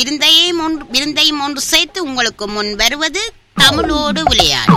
விருந்தையும் ஒன்று விருந்தையும் ஒன்று சேர்த்து உங்களுக்கு முன் வருவது தமிழோடு விளையாடு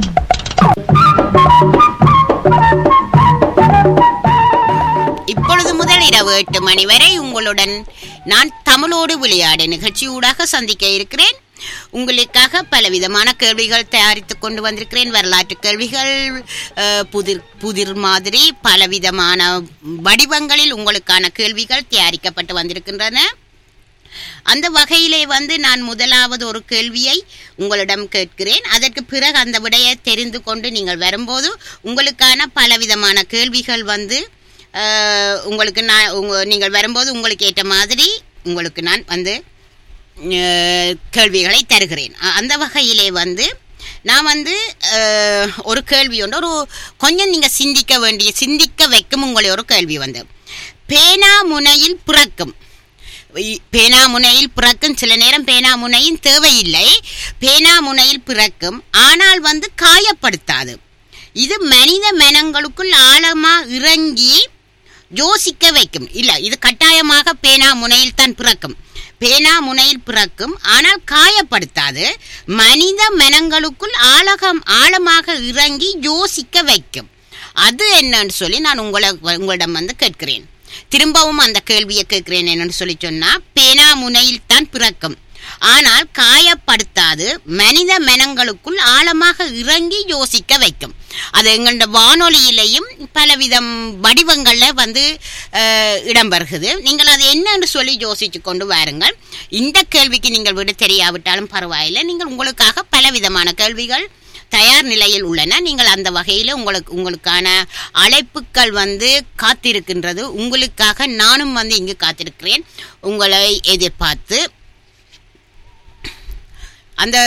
இப்பொழுது முதல் இரவு எட்டு மணி வரை உங்களுடன் நான் தமிழோடு விளையாடு நிகழ்ச்சியூடாக சந்திக்க இருக்கிறேன் உங்களுக்காக பலவிதமான கேள்விகள் தயாரித்துக் கொண்டு வந்திருக்கிறேன் வரலாற்று கேள்விகள் அஹ், புதிர் புதிர் மாதிரி பலவிதமான வடிவங்களில் உங்களுக்கான கேள்விகள் தயாரிக்கப்பட்டு வந்திருக்கின்றன அந்த வகையிலே வந்து நான் முதலாவது ஒரு கேள்வியை உங்களிடம் கேட்கிறேன் அதற்கு பிறகு அந்த விடையை தெரிந்து கொண்டு நீங்கள் வரும்போது உங்களுக்கான பலவிதமான கேள்விகள் வந்து அஹ், உங்களுக்கு நான் உங்க நீங்கள் வரும்போது உங்களுக்கு ஏற்ற மாதிரி உங்களுக்கு நான் வந்து அஹ், கேள்விகளை தருகிறேன் அ- அந்த வகையிலே வந்து நான் வந்து அஹ், ஒரு கேள்வி உண்டு ஒரு கொஞ்சம் நீங்கள் சிந்திக்க வேண்டிய சிந்திக்க வைக்கும் உங்களை ஒரு கேள்வி வந்து பேனா முனையில் பிறக்கும் இ- பேனா முனையில் பிறக்கும் சில நேரம் பேனா முனையின் தேவையில்லை பேனா முனையில் பிறக்கும் ஆனால் வந்து காயப்படுத்தாது இது மனித மனங்களுக்குள் ஆழமா இறங்கி யோசிக்க வைக்கும் இல்ல இது கட்டாயமாக பேனா முனையில் தான் பிறக்கும் பேனா முனையில் பிறக்கும் ஆனால் காயப்படுத்தாது மனித மனங்களுக்குள் ஆழகம் ஆழமாக இறங்கி யோசிக்க வைக்கும் அது என்னன்னு சொல்லி நான் உங்களை உங்களிடம் வந்து கேட்கிறேன் திரும்பவும் அந்த கேள்வியை கேட்கிறேன் என்னன்னு சொல்லி சொன்னா பேனா முனையில் தான் பிறக்கும் ஆனால் காயப்படுத்தாது மனித மனங்களுக்குள் ஆழமாக இறங்கி யோசிக்க வைக்கும் அது எங்களோட வானொலியிலையும் பலவிதம் வடிவங்கள்ல வந்து அஹ், இடம்பெறுகிறது நீங்கள் அது என்னன்னு சொல்லி யோசிச்சு கொண்டு வாருங்கள் இந்த கேள்விக்கு நீங்கள் விட தெரியாவிட்டாலும் பரவாயில்லை நீங்கள் உங்களுக்காக பலவிதமான கேள்விகள் தயார் நிலையில் உள்ளன நீங்கள் அந்த வகையில் உங்களுக்கு உங்களுக்கான அழைப்புகள் வந்து காத்திருக்கின்றது உங்களுக்காக நானும் வந்து இங்கு காத்திருக்கிறேன் உங்களை எதிர்பார்த்து அந்த